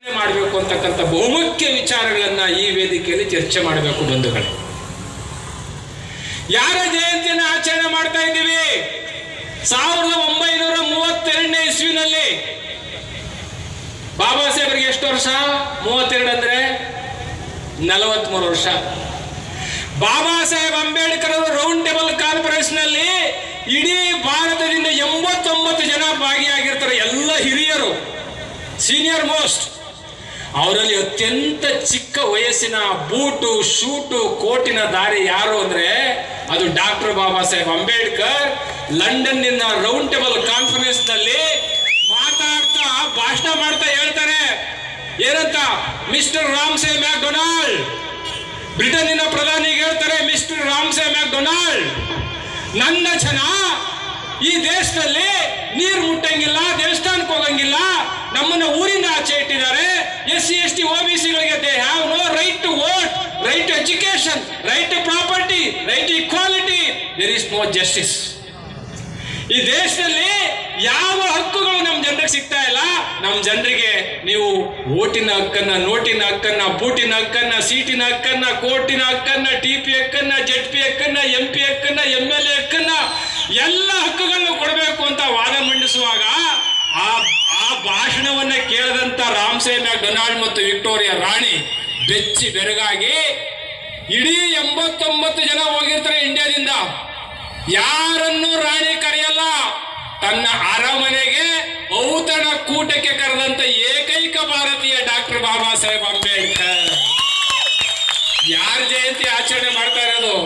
ಮಾಡಬೇಕು ಅಂತಕ್ಕಂಥ ಬಹುಮುಖ್ಯ ವಿಚಾರಗಳನ್ನ ಈ ವೇದಿಕೆಯಲ್ಲಿ ಚರ್ಚೆ ಮಾಡಬೇಕು ಬಂಧುಗಳೇ ಯಾರ ಜಯಂತಿಯನ್ನು ಆಚರಣೆ ಮಾಡ್ತಾ ಇದ್ದೀವಿ ಸಾವಿರದ ಒಂಬೈನೂರ ಮೂವತ್ತೆರಡನೇ ಇಸ್ವಿನಲ್ಲಿ ಬಾಬಾ ಸಾಹೇಬರಿಗೆ ಎಷ್ಟು ವರ್ಷ ಮೂವತ್ತೆರಡು ಅಂದ್ರೆ ನಲವತ್ಮೂರು ವರ್ಷ ಬಾಬಾ ಸಾಹೇಬ್ ಅಂಬೇಡ್ಕರ್ ಅವರು ರೌಂಡ್ ಟೇಬಲ್ ಕಾನ್ಫರೆನ್ಸ್ ನಲ್ಲಿ ಇಡೀ ಭಾರತದಿಂದ ಎಂಬತ್ತೊಂಬತ್ತು ಜನ ಭಾಗಿಯಾಗಿರ್ತಾರೆ ಎಲ್ಲ ಹಿರಿಯರು ಸೀನಿಯರ್ ಮೋಸ್ಟ್ ಅವರಲ್ಲಿ ಅತ್ಯಂತ ಚಿಕ್ಕ ವಯಸ್ಸಿನ ಬೂಟು ಶೂಟು ಕೋಟಿನ ದಾರಿ ಯಾರು ಅಂದ್ರೆ ಅದು ಡಾಕ್ಟರ್ ಬಾಬಾ ಸಾಹೇಬ್ ಅಂಬೇಡ್ಕರ್ ಲಂಡನ್ ನಿಂದ ರೌಂಡ್ ಟೇಬಲ್ ಕಾನ್ಫರೆನ್ಸ್ ನಲ್ಲಿ ಮಾತಾಡ್ತಾ ಭಾಷಣ ಮಾಡ್ತಾ ಹೇಳ್ತಾರೆ ಏನಂತ ಮಿಸ್ಟರ್ ರಾಮ್ಸೆ ಮ್ಯಾಕ್ಡೊನಾಲ್ಡ್ ಬ್ರಿಟನ್ನಿನ ಪ್ರಧಾನಿಗೆ ಹೇಳ್ತಾರೆ ಮಿಸ್ಟರ್ ರಾಮ್ಸೆ ಮ್ಯಾಕ್ಡೊನಾಲ್ಡ್ ನನ್ನ ಜನ ಈ ದೇಶದಲ್ಲಿ ನೀರು ಮುಟ್ಟಂಗಿಲ್ಲ ದೇವಸ್ಥಾನಕ್ಕೆ ಹೋಗಂಗಿಲ್ಲ ನಮ್ಮನ್ನ ಊರಿಂದ ಆಚೆ ಇಟ್ಟಿದ್ದಾರೆ S C S T O B ಸಿಗಳಿಗೆ they have no right to vote right to education right to property right to equality there is no justice ಈ ದೇಶದಲ್ಲಿ ಯಾವ ಹಕ್ಕುಗಳು ನಮ್ಮ ಜನರಿಗೆ ಸಿಗ್ತಾ ಇಲ್ಲ ನಮ್ಮ ಜನರಿಗೆ ನೀವು ಓಟಿನ ಹಕ್ಕನ್ನ ನೋಟಿನ ಹಕ್ಕನ್ನ ಬೂಟಿನ ಹಕ್ಕನ್ನ ಸೀಟಿನ ಹಕ್ಕನ್ನ ಕೋರ್ಟಿನ ಹಕ್ಕನ್ನ ಟಿ ಪಿ ಹಕ್ಕನ್ನ ಜೆಡ್ ಪಿ ಹಕ್ಕನ್ನ ಎಂ ಪಿ ಹಕ್ಕನ್ನ ಎಂ ಎಲ್ ಎ ಹಕ್ಕನ್ನ ಎಲ್ಲ ಹಕ್ಕುಗಳನ್ನು ಕೊಡಬೇಕು ಅಂತ ವಾದ ಮಂಡಿಸುವಾಗ ಆ ಆ ಭಾಷಣವನ್ನ ಕೇಳದಂತ ರಾಮ್ಸೇ ಮ್ಯಾಕ್ಡೊನಾಲ್ಡ್ ಮತ್ತು ವಿಕ್ಟೋರಿಯಾ ರಾಣಿ ಬೆಚ್ಚಿ ಬೆರಗಾಗಿ ಇಡೀ ಎಂಬತ್ತೊಂಬತ್ತು ಜನ ಹೋಗಿರ್ತಾರೆ ಇಂಡಿಯಾದಿಂದ ಯಾರನ್ನು ರಾಣಿ ಕರೆಯಲ್ಲ ತನ್ನ ಅರಮನೆಗೆ ಔತಣ ಕೂಟಕ್ಕೆ ಕರೆದಂತ ಏಕೈಕ ಭಾರತೀಯ ಡಾಕ್ಟರ್ ಬಾಬಾ ಸಾಹೇಬ್ ಅಂಬೇಡ್ಕರ್ ಯಾರ ಜಯಂತಿ ಆಚರಣೆ ಮಾಡ್ತಾ ಇರೋದು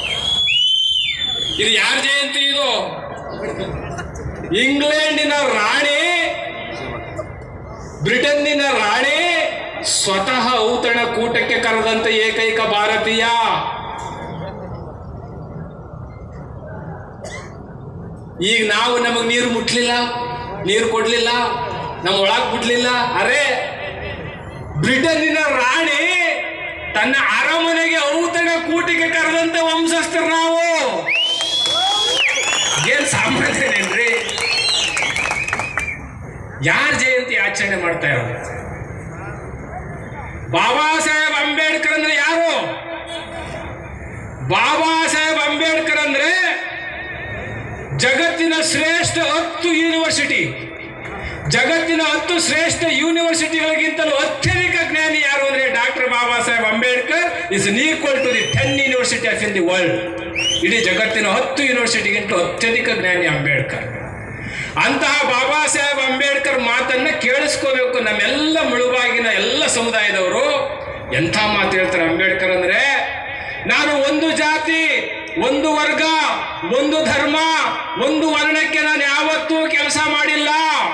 ಇದು ಯಾರ ಜಯಂತಿ ಇದು ಇಂಗ್ಲೆಂಡಿನ ರಾಣಿ ಬ್ರಿಟನ್ನಿನ ರಾಣಿ ಸ್ವತಃ ಔತಣ ಕೂಟಕ್ಕೆ ಕರೆದಂತ ಏಕೈಕ ಭಾರತೀಯ ಈಗ ನಾವು ನಮಗ್ ನೀರು ಮುಟ್ಲಿಲ್ಲ ನೀರು ಕೊಡ್ಲಿಲ್ಲ ನಮ್ಮ ಒಳಗ್ ಬಿಡ್ಲಿಲ್ಲ ಅರೆ ಬ್ರಿಟನ್ನಿನ ರಾಣಿ ತನ್ನ ಅರಮನೆಗೆ ಔತಣ ಕೂಟಿಗೆ ಕರೆದಂತ ವಂಶಸ್ಥರು ನಾವು ಏನ್ ಸಾಮಾನ್ಯನೇನ್ರಿ ಯಾರ ಜಯಂತಿ ಆಚರಣೆ ಮಾಡ್ತಾ ಇರೋದು ಬಾಬಾ ಸಾಹೇಬ್ ಅಂಬೇಡ್ಕರ್ ಅಂದ್ರೆ ಯಾರು ಬಾಬಾ ಸಾಹೇಬ್ ಅಂಬೇಡ್ಕರ್ ಅಂದ್ರೆ ಜಗತ್ತಿನ ಶ್ರೇಷ್ಠ ಹತ್ತು ಯೂನಿವರ್ಸಿಟಿ ಜಗತ್ತಿನ ಹತ್ತು ಶ್ರೇಷ್ಠ ಯೂನಿವರ್ಸಿಟಿಗಳಿಗಿಂತಲೂ ಅತ್ಯಧಿಕ ಜ್ಞಾನಿ ಯಾರು ಅಂದ್ರೆ doctor Baba Saheb Ambedkar is equal to the ten university of in the world ಇಡೀ ಜಗತ್ತಿನ ಹತ್ತು ಯೂನಿವರ್ಸಿಟಿಗಿಂತ ಅತ್ಯಧಿಕ ಜ್ಞಾನಿ ಅಂಬೇಡ್ಕರ್ ಅಂತಹ ಬಾಬಾ ಸಾಹೇಬ್ ಅಂಬೇಡ್ಕರ್ ಮಾತನ್ನ ಕೇಳಿಸ್ಕೋಬೇಕು ನಮ್ಮೆಲ್ಲ ಮುಳುಬಾಗಿನ ಎಲ್ಲ ಸಮುದಾಯದವರು ಎಂಥ ಮಾತು ಹೇಳ್ತಾರೆ ಅಂಬೇಡ್ಕರ್ ಅಂದ್ರೆ ನಾನು ಒಂದು ಜಾತಿ ಒಂದು ವರ್ಗ ಒಂದು ಧರ್ಮ ಒಂದು ವರ್ಣಕ್ಕೆ ನಾನು ಯಾವತ್ತೂ ಕೆಲಸ ಮಾಡಿಲ್ಲ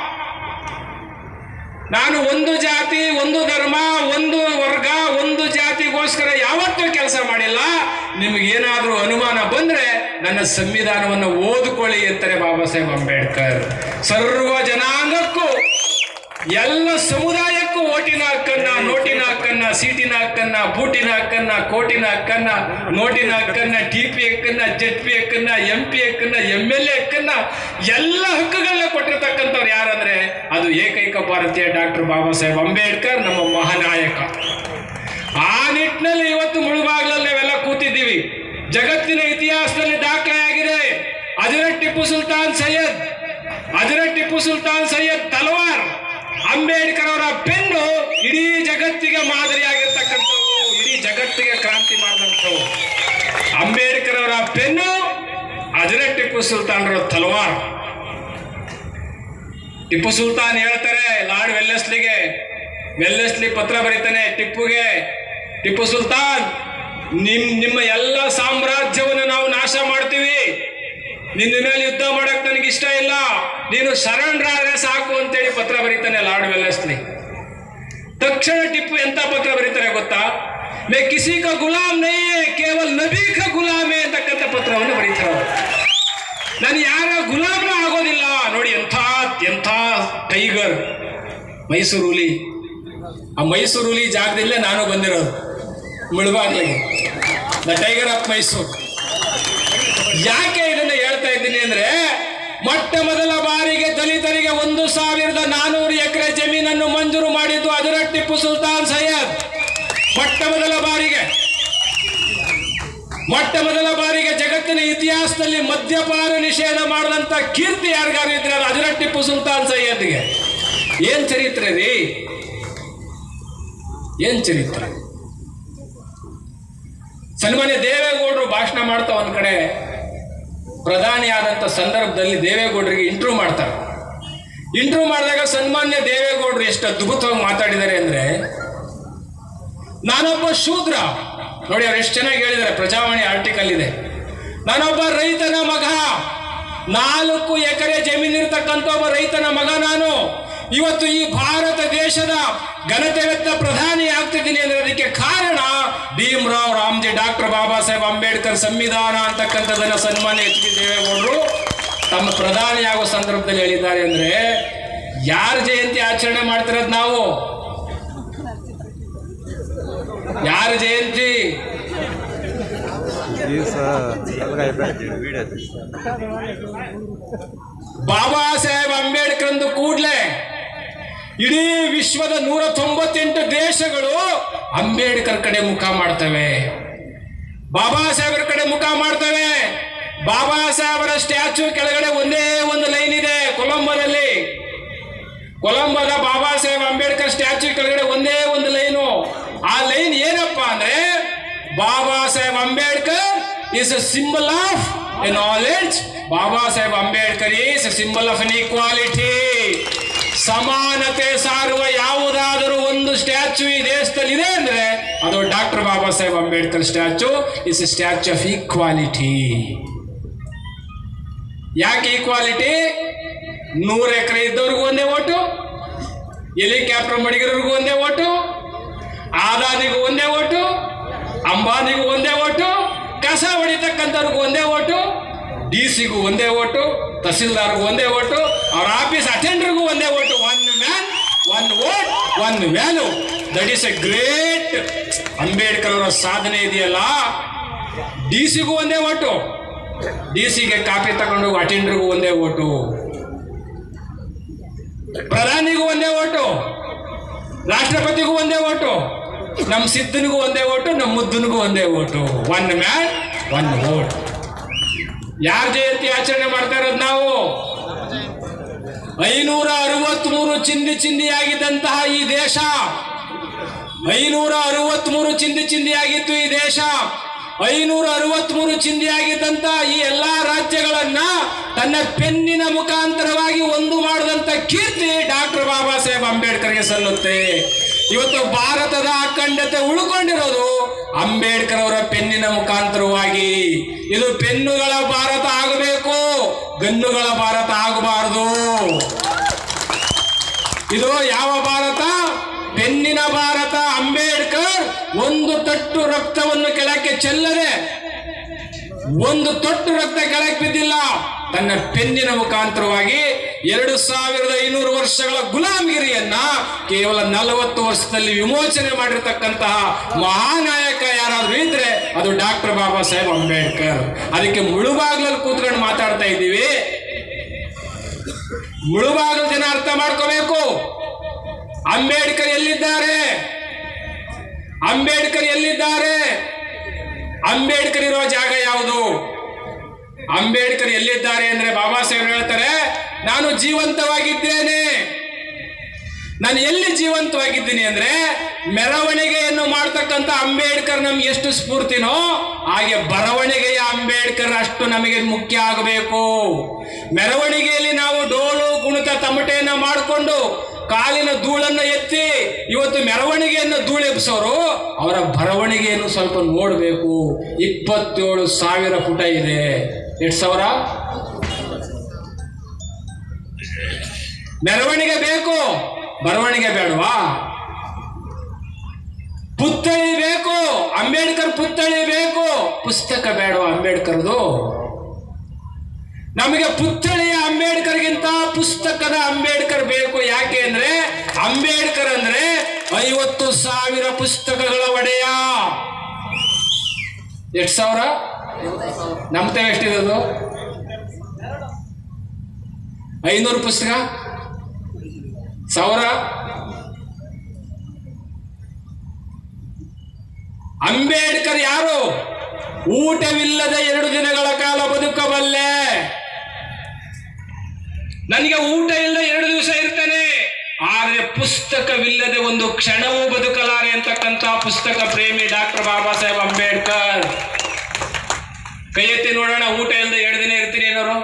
ನಾನು ಒಂದು ಜಾತಿ ಒಂದು ಧರ್ಮ ಒಂದು ವರ್ಗ ಒಂದು ಜಾತಿಗೋಸ್ಕರ ಯಾವತ್ತೂ ಕೆಲಸ ಮಾಡಿಲ್ಲ ನಿಮಗೇನಾದ್ರೂ ಅನುಮಾನ ಬಂದ್ರೆ ನನ್ನ ಸಂವಿಧಾನವನ್ನು ಓದಿಕೊಳ್ಳಿ ಅಂತಾರೆ ಬಾಬಾ ಸಾಹೇಬ್ ಅಂಬೇಡ್ಕರ್ ಸರ್ವ ಜನಾಂಗಕ್ಕೂ ಎಲ್ಲ ಸಮುದಾಯಕ್ಕೂ ಓಟಿನ ಹಕ್ಕನ್ನ ನೋಟಿನ ಹಕ್ಕನ್ನ ಸೀಟಿನ ಹಕ್ಕನ್ನ ಬೂಟಿನ ಹಕ್ಕನ್ನ ಕೋಟಿನ ಹಕ್ಕನ್ನ ನೋಟಿನ ಹಕ್ಕನ್ನ ಟಿ ಪಿ ಹಕ್ಕನ್ನ ಜೆಡ್ ಪಿ ಹಕ್ಕನ್ನ ಎಂ ಪಿ ಹಕ್ಕನ್ನ ಎಂ ಎಲ್ ಎ ಹಕ್ಕನ್ನ ಎಲ್ಲ ಹಕ್ಕುಗಳನ್ನ ಕೊಟ್ಟಿರ್ತಕ್ಕಂಥವ್ರು ಯಾರಂದ್ರೆ ಅದು ಏಕೈಕ ಭಾರತೀಯ ಡಾಕ್ಟರ್ ಬಾಬಾ ಸಾಹೇಬ್ ಅಂಬೇಡ್ಕರ್ ನಮ್ಮ ಮಹಾನಾಯಕ ಆ ನಿಟ್ಟಿನಲ್ಲಿ ಇವತ್ತು ಮುಳುಬಾಗ್ಲಲ್ಲಿ ನಾವೆಲ್ಲ ಕೂತಿದ್ದೀವಿ ಜಗತ್ತಿನ ಇತಿಹಾಸದಲ್ಲಿ ದಾಖಲೆ ಆಗಿದೆ ಹಜರತ್ ಟಿಪ್ಪು ಸುಲ್ತಾನ್ ಸೈಯದ್ ಹಜರತ್ ಟಿಪ್ಪು ಸುಲ್ತಾನ್ ಸೈಯದ್ ತಲವಾರ್ ಅಂಬೇಡ್ಕರ್ ಅವರ ಪೆನ್ನು ಇಡೀ ಜಗತ್ತಿಗೆ ಮಾದರಿಯಾಗಿರ್ತಕ್ಕಂಥವು ಇಡೀ ಜಗತ್ತಿಗೆ ಕ್ರಾಂತಿ ಮಾಡಿದಂಥವು ಅಂಬೇಡ್ಕರ್ ಅವರ ಪೆನ್ನು ಹಜರತ್ ಟಿಪ್ಪು ಸುಲ್ತಾನ್ರ ತಲವಾರ್ ಟಿಪ್ಪು ಸುಲ್ತಾನ್ ಹೇಳ್ತಾರೆ ಲಾರ್ಡ್ ವೆಲ್ಲೆಸ್ಲಿಗೆ ವೆಲ್ಲೆಸ್ಲಿ ಪತ್ರ ಬರೀತಾನೆ ಟಿಪ್ಪುಗೆ ಟಿಪ್ಪು ಸುಲ್ತಾನ್ ನಿಮ್ ನಿಮ್ಮ ಎಲ್ಲ ಸಾಮ್ರಾಜ್ಯವನ್ನು ನಾವು ನಾಶ ಮಾಡ್ತೀವಿ ನಿನ್ನ ಮೇಲೆ ಯುದ್ಧ ಮಾಡಕ್ ನನಗೆ ಇಷ್ಟ ಇಲ್ಲ ನೀನು ಶರಣರಾದ್ರೆ ಸಾಕು ಅಂತೇಳಿ ಪತ್ರ ಬರೀತಾನೆ ಲಾರ್ಡ್ ವೆಲ್ಲೆಸ್ಲಿ ತಕ್ಷಣ ಟಿಪ್ಪು ಎಂತ ಪತ್ರ ಬರೀತಾರೆ ಗೊತ್ತಾ ಮೇ ಕಿಸಿ ಕ ಗುಲಾಮ್ ನೈ ಕೇವಲ್ ನಬಿ ಕ ಗುಲಾಮೆ ಅಂತಕ್ಕಂಥ ಪತ್ರವನ್ನು ಬರೀತಾರೆ ಅವರು. ನಾನು ಯಾರ ಗುಲಾಮ್ನ ಆಗೋದಿಲ್ಲ ನೋಡಿ ಎಂಥ ಎಂಥ ಟೈಗರ್ ಮೈಸೂರು ಹುಲಿ ಆ ಮೈಸೂರು ಹುಲಿ ಜಾಗದಲ್ಲೇ ನಾನು ಬಂದಿರೋದು ಮುಳುಬಾಗ್ಲಿಗೆ ದ ಟೈಗರ್ ಆಫ್ ಮೈಸೂರು ಯಾಕೆ ಇದನ್ನ ಹೇಳ್ತಾ ಇದ್ದೀನಿ ಅಂದ್ರೆ ಮೊಟ್ಟ ಮೊದಲ ಬಾರಿಗೆ ದಲಿತರಿಗೆ ಒಂದು ಸಾವಿರದ ನಾನೂರು ಎಕರೆ ಜಮೀನನ್ನು ಮಂಜೂರು ಮಾಡಿದ್ದು ಹದಿನೆಟ್ಟು ಟಿಪ್ಪು ಸುಲ್ತಾನ್ ಸೈಯದ್ ಮೊಟ್ಟ ಮೊದಲ ಬಾರಿಗೆ ಮೊಟ್ಟ ಮೊದಲ ಬಾರಿಗೆ ಜಗತ್ತಿನ ಇತಿಹಾಸದಲ್ಲಿ ಮದ್ಯಪಾನ ನಿಷೇಧ ಮಾಡಿದಂತ ಕೀರ್ತಿ ಯಾರಿಗಾರು ಇದ್ರೆ ಅದು ಅದರ ಟಿಪ್ಪು ಸುಲ್ತಾನ್ ಸೈಯದ್ಗೆ ಏನ್ ಚರಿತ್ರೆ ರೀ ಏನ್ ಚರಿತ್ರೆ ಸನ್ಮಾನ್ಯ ದೇವೇಗೌಡರು ಭಾಷಣ ಮಾಡ್ತಾ ಒಂದ್ ಕಡೆ ಪ್ರಧಾನಿ ಆದಂತ ಸಂದರ್ಭದಲ್ಲಿ ದೇವೇಗೌಡರಿಗೆ ಇಂಟರ್ವ್ಯೂ ಮಾಡ್ತಾರೆ ಇಂಟರ್ವ್ಯೂ ಮಾಡಿದಾಗ ಸನ್ಮಾನ್ಯ ದೇವೇಗೌಡರು ಎಷ್ಟು ಅದ್ಭುತವಾಗಿ ಮಾತಾಡಿದ್ದಾರೆ ಅಂದ್ರೆ ನಾನೊಬ್ಬ ಶೂದ್ರ ನೋಡಿ ಅವ್ರು ಎಷ್ಟು ಚೆನ್ನಾಗಿ ಹೇಳಿದ್ದಾರೆ ಪ್ರಜಾವಾಣಿ ಆರ್ಟಿಕಲ್ ಇದೆ ನಾನೊಬ್ಬ ರೈತನ ಮಗ ನಾಲ್ಕು ಎಕರೆ ಜಮೀನಿರ್ತಕ್ಕಂಥ ಒಬ್ಬ ರೈತನ ಮಗ ನಾನು ಇವತ್ತು ಈ ಭಾರತ ದೇಶದ ಘನತೆವೆತ್ತ ಪ್ರಧಾನಿ ಆಗ್ತಿದ್ದೀನಿ ಅಂದ್ರೆ ಅದಕ್ಕೆ ಕಾರಣ ಭೀಮ್ರಾವ್ ರಾಮ್ಜಿ ಡಾಕ್ಟರ್ ಬಾಬಾ ಸಾಹೇಬ್ ಅಂಬೇಡ್ಕರ್ ಸಂವಿಧಾನ ಅಂತಕ್ಕಂಥದ್ದನ್ನ ಸನ್ಮಾನ್ಯ ಎಚ್ ಡಿ ದೇವೇಗೌಡರು ತಮ್ಮ ಪ್ರಧಾನಿ ಆಗೋ ಸಂದರ್ಭದಲ್ಲಿ ಹೇಳಿದ್ದಾರೆ ಅಂದ್ರೆ ಯಾರ ಜಯಂತಿ ಆಚರಣೆ ಮಾಡ್ತಿರೋದು ನಾವು ಯಾರ ಜಯಂತಿ ದಿವಸ ಎಲ್ಗ ಬೆಳೆದಿವಿ ವಿಡಿಯೋ ಬಾಬಾ ಸಾಹೇಬ್ ಅಂಬೇಡ್ಕರ್ ಅಂದು ಕೂಡ್ಲೆ ಇಡೀ ವಿಶ್ವದ ನೂರ ತೊಂಬತ್ತೆಂಟು ದೇಶಗಳು ಅಂಬೇಡ್ಕರ್ ಕಡೆ ಮುಖ ಮಾಡ್ತವೆ ಬಾಬಾ ಸಾಹೇಬರ ಕಡೆ ಮುಖ ಮಾಡ್ತವೆ ಬಾಬಾ ಸಾಹೇಬರ ಸ್ಟ್ಯಾಚ್ಯೂ ಕೆಳಗಡೆ ಒಂದೇ ಒಂದು ಲೈನ್ ಇದೆ ಕೊಲಂಬೋದಲ್ಲಿ ಕೊಲಂಬೋದ ಬಾಬಾ ಸಾಹೇಬ್ ಅಂಬೇಡ್ಕರ್ ಸ್ಟ್ಯಾಚ್ಯೂ ಕೆಳಗಡೆ ಒಂದೇ ಒಂದು ಲೈನು ಆ ಲೈನ್ ಏನಪ್ಪಾ ಅಂದ್ರೆ Baba Saheb Ambedkar is a symbol of a knowledge Baba Saheb Ambedkar is symbol of an equality ಸಮಾನತೆ ಸಾರುವ ಯಾವುದಾದರೂ ಒಂದು ಸ್ಟ್ಯಾಚ್ಯೂ ಈ ದೇಶದಲ್ಲಿ ಇದೆ ಅಂದ್ರೆ ಅದು doctor Baba Saheb Ambedkar statue is a statue of equality ಯಾಕೆ ಈಕ್ವಾಲಿಟಿ ನೂರು ಎಕರೆ ಇದ್ದವ್ರಿಗೂ ಒಂದೇ ಓಟು ಹೆಲಿಕಾಪ್ಟರ್ ಮಡಿಗರಿಗೂ ಒಂದೇ ಓಟು ಆದಾನಿಗೂ ಒಂದೇ ಓಟು ಅಂಬಾನಿಗೂ ಒಂದೇ ಓಟು ಕಸ ಹೊಡಿತಕ್ಕಂಥವ್ರಿಗೂ ಒಂದೇ ಓಟು ಡಿ ಸಿಗೂ ಒಂದೇ ಓಟು ತಹಸೀಲ್ದಾರ್ಗೂ ಒಂದೇ ಓಟು ಅವ್ರ ಆಫೀಸ್ ಅಟೆಂಡರ್ಗೂ ಒಂದೇ vote one man one vote one value that is a great Ambedkar ಅವರ ಸಾಧನೆ ಇದೆಯಲ್ಲ ಡಿ ಸಿಗೂ ಒಂದೇ ಓಟು ಡಿ ಸಿಗೆ ಕಾಪಿ ತಗೊಂಡು ಅಟೆಂಡರ್ಗೂ ಒಂದೇ ಓಟು ಪ್ರಧಾನಿಗೂ ಒಂದೇ ಓಟು ರಾಷ್ಟ್ರಪತಿಗೂ ಒಂದೇ ಓಟು ನಮ್ಮ ಸಿದ್ಧನಿಗೂ ಒಂದೇ ಓಟು ನಮ್ಮ ಮುದ್ದನಿಗೂ ಒಂದೇ vote one man one vote ಯಾರ ಜಯಂತಿ ಆಚರಣೆ ಮಾಡ್ತಾ ಇರೋದು ನಾವು ಐನೂರ ಅರವತ್ಮೂರು ಚಿಂದಿ ಚಿಂದಿಯಾಗಿದ್ದಂತಹ ಈ ದೇಶ ಐನೂರ ಅರವತ್ಮೂರು ಚಿಂದಿ ಚಿಂದಿಯಾಗಿತ್ತು ಈ ದೇಶ ಐನೂರ ಅರವತ್ಮೂರು ಚಿಂದಿಯಾಗಿದ್ದಂತ ಈ ಎಲ್ಲಾ ರಾಜ್ಯಗಳನ್ನ ತನ್ನ ಪೆನ್ನಿನ ಮುಖಾಂತರವಾಗಿ ಒಂದು ಮಾಡಿದಂತ ಕೀರ್ತಿ ಡಾಕ್ಟರ್ ಬಾಬಾ ಸಾಹೇಬ್ ಅಂಬೇಡ್ಕರ್ಗೆ ಸಲ್ಲುತ್ತೆ ಇವತ್ತು ಭಾರತದ ಅಖಂಡತೆ ಉಳ್ಕೊಂಡಿರೋದು ಅಂಬೇಡ್ಕರ್ ಅವರ ಪೆನ್ನಿನ ಮುಖಾಂತರವಾಗಿ ಇದು ಪೆನ್ನುಗಳ ಭಾರತ ಆಗಬೇಕು ಗನ್ನುಗಳ ಭಾರತ ಆಗಬಾರದು ಇದು ಯಾವ ಭಾರತ ಪೆನ್ನಿನ ಭಾರತ ಅಂಬೇಡ್ಕರ್ ಒಂದು ತಟ್ಟು ರಕ್ತವನ್ನು ಕೆಳಕ್ಕೆ ಚೆಲ್ಲದೆ ಒಂದು ತೊಟ್ಟು ರಕ್ತ ಕೆಳಕ್ಕೆ ಬಿದ್ದಿಲ್ಲ ತನ್ನ ಪೆನ್ನಿನ ಮುಖಾಂತರವಾಗಿ ಎರಡು ಸಾವಿರದ ಐನೂರು ವರ್ಷಗಳ ಗುಲಾಮಗಿರಿಯನ್ನ ಕೇವಲ ನಲವತ್ತು ವರ್ಷದಲ್ಲಿ ವಿಮೋಚನೆ ಮಾಡಿರ್ತಕ್ಕಂತಹ ಮಹಾನಾಯಕ ಯಾರಾದ್ರೂ ಇದ್ರೆ ಅದು ಡಾಕ್ಟರ್ ಬಾಬಾ ಸಾಹೇಬ್ ಅಂಬೇಡ್ಕರ್ ಅದಕ್ಕೆ ಮುಳುಬಾಗ್ಲಲ್ಲಿ ಕೂತ್ಕೊಂಡು ಮಾತಾಡ್ತಾ ಇದ್ದೀವಿ ಮುಳುಬಾಗಲು ಜನ ಅರ್ಥ ಮಾಡ್ಕೋಬೇಕು ಅಂಬೇಡ್ಕರ್ ಎಲ್ಲಿದ್ದಾರೆ ಅಂಬೇಡ್ಕರ್ ಎಲ್ಲಿದ್ದಾರೆ ಅಂಬೇಡ್ಕರ್ ಇರುವ ಜಾಗ ಯಾವುದು ಅಂಬೇಡ್ಕರ್ ಎಲ್ಲಿದ್ದಾರೆ ಅಂದ್ರೆ ಬಾಬಾ ಸಾಹೇಬ್ ಹೇಳ್ತಾರೆ ನಾನು ಜೀವಂತವಾಗಿದ್ದೇನೆ ನಾನು ಎಲ್ಲಿ ಜೀವಂತವಾಗಿದ್ದೀನಿ ಅಂದ್ರೆ ಮೆರವಣಿಗೆಯನ್ನು ಮಾಡ್ತಕ್ಕಂಥ ಅಂಬೇಡ್ಕರ್ ನಮ್ಗೆ ಎಷ್ಟು ಸ್ಫೂರ್ತಿನೋ ಹಾಗೆ ಬರವಣಿಗೆಯ ಅಂಬೇಡ್ಕರ್ ಅಷ್ಟು ನಮಗೆ ಮುಖ್ಯ ಆಗಬೇಕು ಮೆರವಣಿಗೆಯಲ್ಲಿ ನಾವು ಡೋಲು ಕುಣಿತ ತಮಟೆಯನ್ನ ಮಾಡಿಕೊಂಡು ಕಾಲಿನ ಧೂಳನ್ನ ಎತ್ತಿ ಇವತ್ತು ಮೆರವಣಿಗೆಯನ್ನು ಧೂಳೆಬ್ಸೋರು ಅವರ ಬರವಣಿಗೆಯನ್ನು ಸ್ವಲ್ಪ ನೋಡಬೇಕು ಇಪ್ಪತ್ತೇಳು ಸಾವಿರ ಪುಟ ಇದೆ ಎಷ್ಟು ಸಾವಿರ ಮೆರವಣಿಗೆ ಬೇಕು ಬರವಣಿಗೆ ಬೇಡವಾ ಪುತ್ಥಳಿ ಬೇಕು ಅಂಬೇಡ್ಕರ್ ಪುತ್ಥಳಿ ಬೇಕು ಪುಸ್ತಕ ಬೇಡವಾ ಅಂಬೇಡ್ಕರ್ದು ನಮಗೆ ಪುತ್ಥಳಿಯ ಅಂಬೇಡ್ಕರ್ಗಿಂತ ಪುಸ್ತಕದ ಅಂಬೇಡ್ಕರ್ ಬೇಕು ಯಾಕೆ ಅಂದ್ರೆ ಅಂಬೇಡ್ಕರ್ ಅಂದ್ರೆ ಐವತ್ತು ಸಾವಿರ ಪುಸ್ತಕಗಳ ಒಡೆಯ ಎಷ್ಟು ಸಾವಿರ ನಮ್ತ ಎಷ್ಟಿದೆ ಅದು ಐನೂರು ಪುಸ್ತಕ ಸಾವಿರ ಅಂಬೇಡ್ಕರ್ ಯಾರು ಊಟವಿಲ್ಲದೆ ಎರಡು ದಿನಗಳ ಕಾಲ ಬದುಕಬಲ್ಲೆ ನನಗೆ ಊಟ ಇಲ್ಲದೆ ಎರಡು ದಿವಸ ಇರ್ತೇನೆ ಆದರೆ ಪುಸ್ತಕವಿಲ್ಲದೆ ಒಂದು ಕ್ಷಣವೂ ಬದುಕಲಾರೆ ಅಂತಕ್ಕಂಥ ಪುಸ್ತಕ ಪ್ರೇಮಿ ಡಾಕ್ಟರ್ ಬಾಬಾ ಸಾಹೇಬ್ ಅಂಬೇಡ್ಕರ್ ಕೈ ಎತ್ತಿ ನೋಡೋಣ ಊಟ ಇಲ್ಲದೆ ಎರಡು ದಿನ ಇರ್ತೀನಿ ಏನಾರು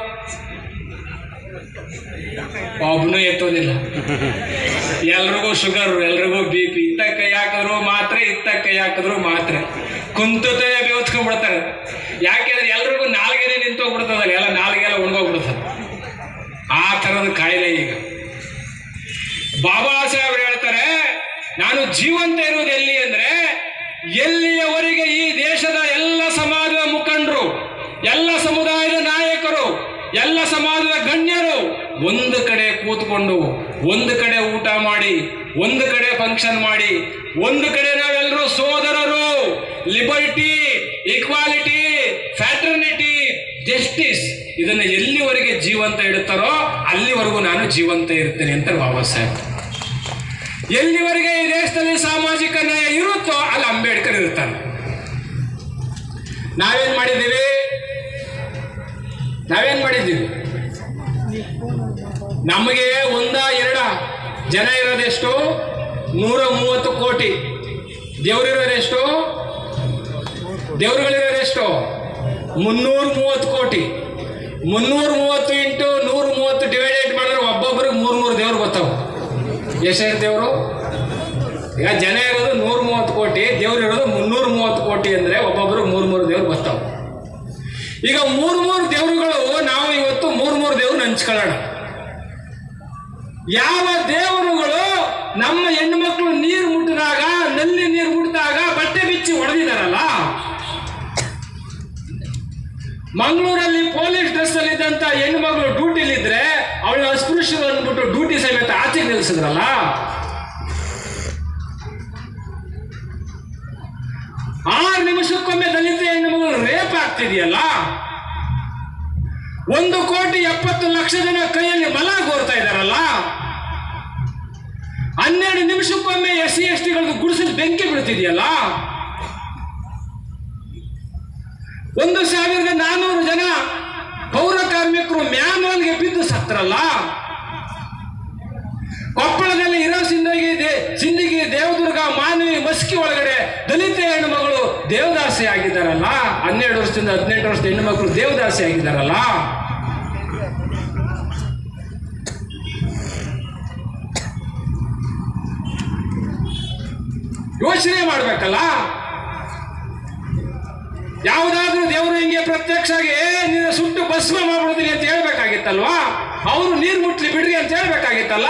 ಒಬ್ಬನು ಎತ್ತೋದಿಲ್ಲ ಎಲ್ರಿಗೂ ಶುಗರ್ ಎಲ್ರಿಗೂ ಬಿ ಪಿ ಇತ್ತ ಕೈ ಹಾಕಿದ್ರು ಮಾತ್ರ ಇತ್ತ ಕೈ ಹಾಕಿದ್ರು ಮಾತ್ರ ಕುಂತತೆ ಬೇವತ್ಕೊಂಡ್ಬಿಡ್ತಾರೆ ಯಾಕೆಂದ್ರೆ ಎಲ್ರಿಗೂ ನಾಲ್ಗೆನೆ ನಿಂತೋಗ್ಬಿಡ್ತದಲ್ಲ ಎಲ್ಲ ನಾಲ್ಗೆಲ್ಲ ಒಣಗೋಗ್ಬಿಡ್ತದೆ ಆ ಥರದ ಕಾಯಿಲೆ ಈಗ ಬಾಬಾ ಸಾಹೇಬ್ ಹೇಳ್ತಾರೆ ನಾನು ಜೀವಂತ ಇರುವುದು ಎಲ್ಲಿ ಅಂದ್ರೆ ಎಲ್ಲಿಯವರೆಗೆ ಈ ದೇಶದ ಎಲ್ಲ ಸಮಾಜದ ಮುಖಂಡರು ಎಲ್ಲ ಸಮುದಾಯದ ನಾಯಕರು ಎಲ್ಲ ಸಮಾಜದ ಗಣ್ಯರು ಒಂದು ಕಡೆ ಕೂತ್ಕೊಂಡು ಒಂದು ಕಡೆ ಊಟ ಮಾಡಿ ಒಂದು ಕಡೆ ಫಂಕ್ಷನ್ ಮಾಡಿ ಒಂದು ಕಡೆ ನಾವೆಲ್ಲರೂ ಸೋದರರು ಲಿಬರ್ಟಿ ಈಕ್ವಾಲಿಟಿ ಫ್ಯಾಟರ್ನಿಟಿ ಜಸ್ಟಿಸ್ ಇದನ್ನು ಎಲ್ಲಿವರೆಗೆ ಜೀವಂತ ಇಡುತ್ತಾರೋ ಅಲ್ಲಿವರೆಗೂ ನಾನು ಜೀವಂತ ಇರ್ತೇನೆ ಅಂತ ಬಾಬಾ ಸಾಹೇಬ್ ಎಲ್ಲಿವರೆಗೆ ಈ ದೇಶದಲ್ಲಿ ಸಾಮಾಜಿಕ ನ್ಯಾಯ ಇರುತ್ತೋ ಅಲ್ಲಿ ಅಂಬೇಡ್ಕರ್ ಇರ್ತಾನೆ ನಾವೇನ್ ಮಾಡಿದ್ದೀವಿ ನಾವೇನ್ ಮಾಡಿದ್ದೀವಿ ನಮಗೆ ಒಂದ ಎರಡ ಜನ ಇರೋದೆಷ್ಟು ನೂರ ಮೂವತ್ತು ಕೋಟಿ ದೇವರಿರೋದೆಷ್ಟು ದೇವರುಗಳಿರೋದೆಷ್ಟು ಮುನ್ನೂರ ಮೂವತ್ತು ಕೋಟಿ ಮುನ್ನೂರ ಮೂವತ್ತು ಇಂಟು ನೂರ ಮೂವತ್ತು ಡಿವೈಡೇಟ್ ಮಾಡಿದ್ರೆ ಒಬ್ಬೊಬ್ಬರಿಗೆ ಮೂರು ಮೂರು ದೇವ್ರು ಬರ್ತಾವ ಎಷ್ಟು ದೇವರು ಈಗ ಜನ ಇರೋದು ನೂರ ಮೂವತ್ತು ಕೋಟಿ ದೇವ್ರು ಇರೋದು ಮುನ್ನೂರ ಮೂವತ್ತು ಕೋಟಿ ಅಂದ್ರೆ ಒಬ್ಬೊಬ್ಬರು ಮೂರು ಮೂರು ದೇವ್ರು ಬರ್ತಾವ ಈಗ ಮೂರು ಮೂರು ದೇವರುಗಳು ನಾವು ಇವತ್ತು ಮೂರು ಮೂರು ದೇವ್ರು ಹಂಚ್ಕೊಳ್ಳೋಣ ಯಾವ ದೇವರುಗಳು ನಮ್ಮ ಹೆಣ್ಣು ಮಕ್ಕಳು ನೀರು ಮುಟ್ಟಿದಾಗ ನಲ್ಲಿ ನೀರು ಮುಟ್ಟಿದಾಗ ಬಟ್ಟೆ ಬಿಚ್ಚಿ ಹೊಡೆದಿದಾರಲ್ಲ ಮಂಗಳೂರಲ್ಲಿ ಪೊಲೀಸ್ ಡ್ರೆಸ್ ಅಲ್ಲಿ ಇದ್ದಂತ ಹೆಣ್ಣು ಮಗಳು ಡ್ಯೂಟಿಲಿದ್ರೆ ಅವಳ ಅಸ್ಪೃಶ್ಯರು ಅಂದ್ಬಿಟ್ಟು ಡ್ಯೂಟಿ ಸಮೇತ ಆಚೆ ನಿಲ್ಲಿಸಿದ್ರಲ್ಲ ಆರು ನಿಮಿಷಕ್ಕೊಮ್ಮೆ ದಲಿತ ಹೆಣ್ಣು ಮಗಳು ರೇಪ್ ಆಗ್ತಿದೆಯಲ್ಲ ಒಂದು ಕೋಟಿ ಎಪ್ಪತ್ತು ಲಕ್ಷ ಜನ ಕೈಯಲ್ಲಿ ಮಲ ಗೋರ್ತಾ ಇದಾರಲ್ಲ ಹನ್ನೆರಡು ನಿಮಿಷಕ್ಕೊಮ್ಮೆ ಎಸ್ ಸಿ ಎಸ್ ಟಿಗಳದ್ದು ಗುಡಿಸಲು ಬೆಂಕಿ ಬೀಳ್ತಿದೆಯಲ್ಲ ಒಂದು ಸಾವಿರದ ನಾನೂರು ಜನ ಪೌರ ಕಾರ್ಮಿಕರು ಮ್ಯಾನ್ವಲ್ಗೆ ಬಿದ್ದು ಸತ್ರಲ್ಲ ಕೊಪ್ಪಳದಲ್ಲಿ ಇರೋ ಸಿಂದಗಿ ದೇ ಸಿಂದಗಿ ದೇವದುರ್ಗ ಮಾನವಿ ಮಸ್ಕಿ ಒಳಗಡೆ ದಲಿತ ಹೆಣ್ಣು ಮಗಳು ದೇವದಾಸಿ ಆಗಿದ್ದಾರಲ್ಲ ಹನ್ನೆರಡು ವರ್ಷದಿಂದ ಹದಿನೆಂಟು ವರ್ಷದ ಹೆಣ್ಣು ಮಕ್ಕಳು ದೇವದಾಸಿ ಆಗಿದ್ದಾರಲ್ಲ ಯೋಚನೆ ಮಾಡ್ಬೇಕಲ್ಲ ಯಾವುದಾದ್ರೂ ದೇವರು ಹಿಂಗೆ ಪ್ರತ್ಯಕ್ಷ ಆಗಿ "ಏ, ನೀನು ಸುಟ್ಟು ಭಸ್ಮ ಮಾಡ್ಬಿಡ್ತೀನಿ ಅಂತ ಹೇಳ್ಬೇಕಾಗಿತ್ತಲ್ವಾ ಅವರು ನೀರು ಮುಟ್ಲಿ ಬಿಡ್ರಿ ಅಂತ ಹೇಳ್ಬೇಕಾಗಿತ್ತಲ್ಲ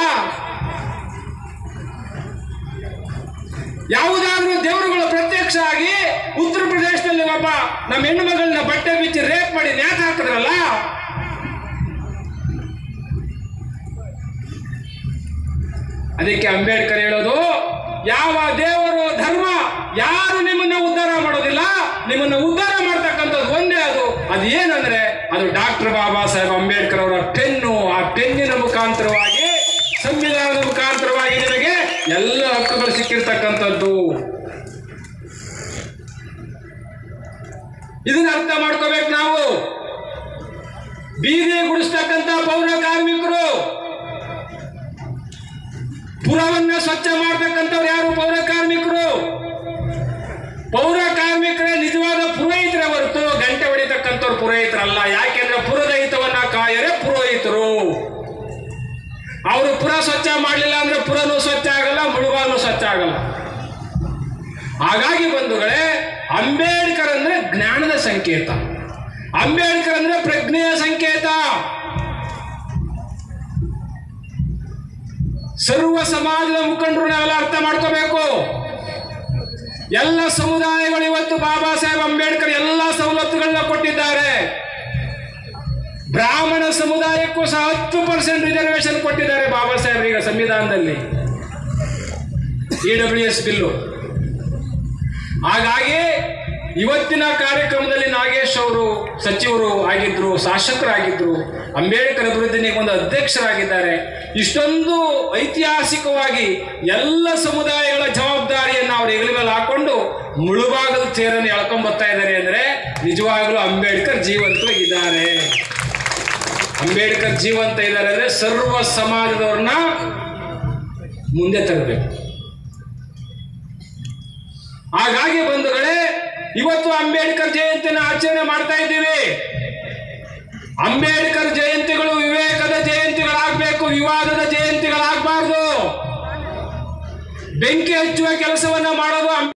ಯಾವುದಾದ್ರೂ ದೇವರುಗಳು ಪ್ರತ್ಯಕ್ಷ ಆಗಿ ಉತ್ತರ ಪ್ರದೇಶದಲ್ಲಿ ಒಬ್ಬ ನಮ್ಮ ಹೆಣ್ಣು ಮಗಳನ್ನ ಬಟ್ಟೆ ಬಿಚ್ಚಿ ರೇಪ್ ಮಾಡಿ ನ್ಯಾತ ಹಾಕಿದ್ರಲ್ಲ ಅದಕ್ಕೆ ಅಂಬೇಡ್ಕರ್ ಹೇಳೋದು ಯಾವ ದೇವರು ಧರ್ಮ ಯಾರು ನಿಮ್ಮನ್ನ ಉದ್ಧಾರ ಮಾಡೋದಿಲ್ಲ ನಿಮ್ಮನ್ನ ಉದ್ಧಾರ ಮಾಡ್ತಕ್ಕಂಥದ್ದು ಒಂದೇ ಅದು ಅದು ಏನಂದ್ರೆ ಅದು ಡಾಕ್ಟರ್ ಬಾಬಾ ಸಾಹೇಬ್ ಅಂಬೇಡ್ಕರ್ ಅವರ ಪೆನ್ನು ಆ ಪೆನ್ನಿನ ಮುಖಾಂತರವಾಗಿ ಸಂವಿಧಾನದ ಮುಖಾಂತರವಾಗಿ ನಿನಗೆ ಎಲ್ಲ ಹಕ್ಕುಗಳು ಸಿಕ್ಕಿರ್ತಕ್ಕಂಥದ್ದು ಇದನ್ನ ಅರ್ಥ ಮಾಡ್ಕೋಬೇಕು ನಾವು ಬೀದಿ ಗುಡಿಸ್ತಕ್ಕಂಥ ಪೌರ ಕಾರ್ಮಿಕರು ಪುರವನ್ನ ಸ್ವಚ್ಛ ಮಾಡ್ತಕ್ಕಂಥವ್ರು ಯಾರು ಪೌರ ಕಾರ್ಮಿಕರು ಪೌರ ಕಾರ್ಮಿಕರೇ ನಿಜವಾದ ಪುರೋಹಿತರ ಹೊರತು ಗಂಟೆ ಹೊಡಿತಕ್ಕಂಥವ್ರು ಪುರೋಹಿತರಲ್ಲ ಯಾಕೆಂದ್ರೆ ಪುರದ ಹಿತವನ್ನ ಕಾಯರೆ ಪುರೋಹಿತರು ಅವರು ಪುರ ಸ್ವಚ್ಛ ಮಾಡಲಿಲ್ಲ ಅಂದ್ರೆ ಪುರನೂ ಸ್ವಚ್ಛ ಆಗಲ್ಲ ಮುಳುಗಾಲು ಸ್ವಚ್ಛ ಆಗಲ್ಲ ಹಾಗಾಗಿ ಬಂಧುಗಳೇ ಅಂಬೇಡ್ಕರ್ ಅಂದ್ರೆ ಜ್ಞಾನದ ಸಂಕೇತ ಅಂಬೇಡ್ಕರ್ ಅಂದ್ರೆ ಪ್ರಜ್ಞೆಯ ಸಂಕೇತ ಸರ್ವ ಸಮಾಜದ ಮುಖಂಡರು ನಾವೆಲ್ಲ ಅರ್ಥ ಮಾಡ್ಕೋಬೇಕು ಎಲ್ಲ ಸಮುದಾಯಗಳು ಇವತ್ತು ಬಾಬಾ ಸಾಹೇಬ್ ಅಂಬೇಡ್ಕರ್ ಎಲ್ಲ ಸವಲತ್ತುಗಳನ್ನ ಕೊಟ್ಟಿದ್ದಾರೆ ಬ್ರಾಹ್ಮಣ ಸಮುದಾಯಕ್ಕೂ ಸಹ ಹತ್ತು ಪರ್ಸೆಂಟ್ ರಿಸರ್ವೇಶನ್ ಕೊಟ್ಟಿದ್ದಾರೆ ಬಾಬಾ ಸಾಹೇಬ್ ಈಗ ಸಂವಿಧಾನದಲ್ಲಿ ಇ ಡಬ್ಲ್ಯೂ ಎಸ್ ಬಿಲ್ಲು ಹಾಗಾಗಿ ಇವತ್ತಿನ ಕಾರ್ಯಕ್ರಮದಲ್ಲಿ ನಾಗೇಶ್ ಅವರು ಸಚಿವರು ಆಗಿದ್ರು ಶಾಸಕರಾಗಿದ್ರು ಅಂಬೇಡ್ಕರ್ ಅಭಿವೃದ್ಧಿ ನಿಗಮದ ಅಧ್ಯಕ್ಷರಾಗಿದ್ದಾರೆ ಇಷ್ಟೊಂದು ಐತಿಹಾಸಿಕವಾಗಿ ಎಲ್ಲ ಸಮುದಾಯಗಳ ಜವಾಬ್ದಾರಿಯನ್ನು ಅವ್ರ ಹೆಗಲ ಮೇಲೆ ಹಾಕೊಂಡು ಮುಳುಭಾಗದ ಚೇರನ್ನು ಎಳ್ಕೊಂಡ್ ಬರ್ತಾ ಇದ್ದಾರೆ ಅಂದ್ರೆ ನಿಜವಾಗ್ಲೂ ಅಂಬೇಡ್ಕರ್ ಜೀವಂತವಾಗಿದ್ದಾರೆ ಅಂಬೇಡ್ಕರ್ ಜೀವಂತ ಇದ್ದಾರೆ ಅಂದ್ರೆ ಸರ್ವ ಸಮಾಜದವ್ರನ್ನ ಮುಂದೆ ತರಬೇಕು ಹಾಗಾಗಿ ಬಂಧುಗಳೇ ಇವತ್ತು ಅಂಬೇಡ್ಕರ್ ಜಯಂತಿನ ಆಚರಣೆ ಮಾಡ್ತಾ ಇದ್ದೀವಿ ಅಂಬೇಡ್ಕರ್ ಜಯಂತಿಗಳು ವಿವೇಕದ ಜಯಂತಿಗಳಾಗಬೇಕು ವಿವಾದದ ಜಯಂತಿಗಳಾಗಬಾರ್ದು ಬೆಂಕಿ ಹಚ್ಚುವ ಕೆಲಸವನ್ನ ಮಾಡೋದು